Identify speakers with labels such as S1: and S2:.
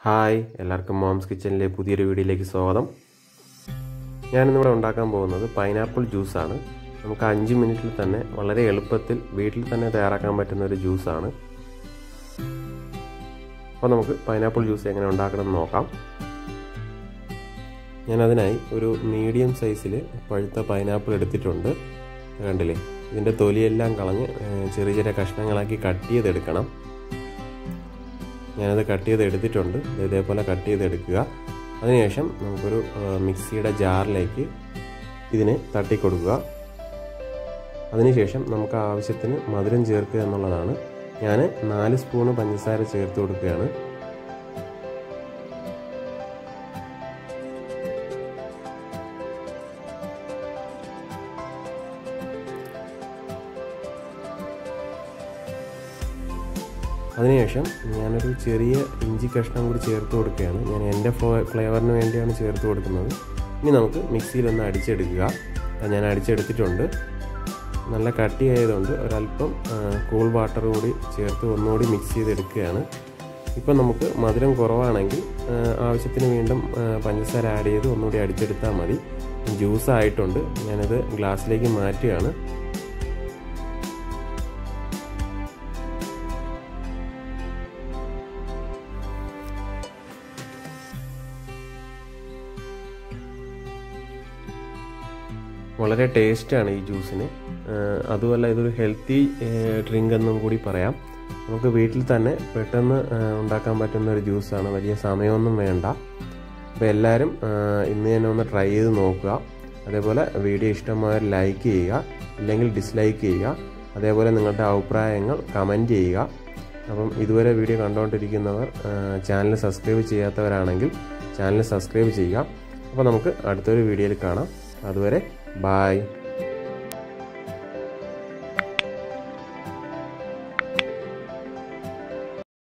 S1: Hi എല്ലാവർക്കും moms കിച്ചണിലെ പുതിയൊരു വീഡിയോയിലേക്ക് സ്വാഗതം ഞാനിന്നിവിടെ ഉണ്ടാക്കാൻ പോകുന്നത് പൈനാപ്പിൾ ജ്യൂസാണ് നമുക്ക് അഞ്ച് മിനിറ്റിൽ തന്നെ വളരെ എളുപ്പത്തിൽ വീട്ടിൽ തന്നെ തയ്യാറാക്കാൻ പറ്റുന്ന ഒരു ജ്യൂസാണ് അപ്പോൾ നമുക്ക് പൈനാപ്പിൾ ജ്യൂസ് എങ്ങനെ ഉണ്ടാക്കണം എന്ന് നോക്കാം ഞാനതിനായി ഒരു മീഡിയം സൈസിൽ പഴുത്ത പൈനാപ്പിൾ എടുത്തിട്ടുണ്ട് കണ്ടില്ലേ ഇതിൻ്റെ തൊലിയെല്ലാം കളഞ്ഞ് ചെറിയ ചെറിയ കഷ്ണങ്ങളാക്കി കട്ട് ചെയ്തെടുക്കണം ഞാനത് കട്ട് ചെയ്ത് എടുത്തിട്ടുണ്ട് ഇതേപോലെ കട്ട് ചെയ്തെടുക്കുക അതിനുശേഷം നമുക്കൊരു മിക്സിയുടെ ജാറിലേക്ക് ഇതിനെ തട്ടിക്കൊടുക്കുക അതിനുശേഷം നമുക്ക് ആവശ്യത്തിന് മധുരം ചേർക്കുക എന്നുള്ളതാണ് ഞാൻ നാല് സ്പൂണ് പഞ്ചസാര ചേർത്ത് കൊടുക്കുകയാണ് അതിനുശേഷം ഞാനൊരു ചെറിയ ഇഞ്ചി കഷ്ണം കൂടി ചേർത്ത് കൊടുക്കുകയാണ് ഞാൻ എൻ്റെ ഫ്ലേവറിന് വേണ്ടിയാണ് ചേർത്ത് കൊടുക്കുന്നത് ഇനി നമുക്ക് മിക്സിയിലൊന്ന് അടിച്ചെടുക്കുക ഞാൻ അടിച്ചെടുത്തിട്ടുണ്ട് നല്ല കട്ടി ആയതുകൊണ്ട് ഒരല്പം കൂൾ വാട്ടർ കൂടി ചേർത്ത് ഒന്നുകൂടി മിക്സ് ചെയ്തെടുക്കുകയാണ് ഇപ്പം നമുക്ക് മധുരം കുറവാണെങ്കിൽ ആവശ്യത്തിന് വീണ്ടും പഞ്ചസാര ആഡ് ചെയ്ത് ഒന്നുകൂടി അടിച്ചെടുത്താൽ മതി ജ്യൂസ് ആയിട്ടുണ്ട് ഞാനത് ഗ്ലാസ്സിലേക്ക് മാറ്റുകയാണ് വളരെ ടേസ്റ്റാണ് ഈ ജ്യൂസിന് അതുമല്ല ഇതൊരു ഹെൽത്തി ഡ്രിങ്ക് എന്നും കൂടി പറയാം നമുക്ക് വീട്ടിൽ തന്നെ പെട്ടെന്ന് ഉണ്ടാക്കാൻ പറ്റുന്ന ഒരു ജ്യൂസാണ് വലിയ സമയമൊന്നും വേണ്ട അപ്പോൾ എല്ലാവരും ഇന്ന് തന്നെ ഒന്ന് ട്രൈ ചെയ്ത് നോക്കുക അതേപോലെ വീഡിയോ ഇഷ്ടമായവർ ലൈക്ക് ചെയ്യുക ഇല്ലെങ്കിൽ ഡിസ്ലൈക്ക് ചെയ്യുക അതേപോലെ നിങ്ങളുടെ അഭിപ്രായങ്ങൾ കമൻറ്റ് ചെയ്യുക അപ്പം ഇതുവരെ വീഡിയോ കണ്ടുകൊണ്ടിരിക്കുന്നവർ ചാനൽ സബ്സ്ക്രൈബ് ചെയ്യാത്തവരാണെങ്കിൽ ചാനൽ സബ്സ്ക്രൈബ് ചെയ്യുക അപ്പോൾ നമുക്ക് അടുത്തൊരു വീഡിയോയിൽ കാണാം അതുവരെ Bye.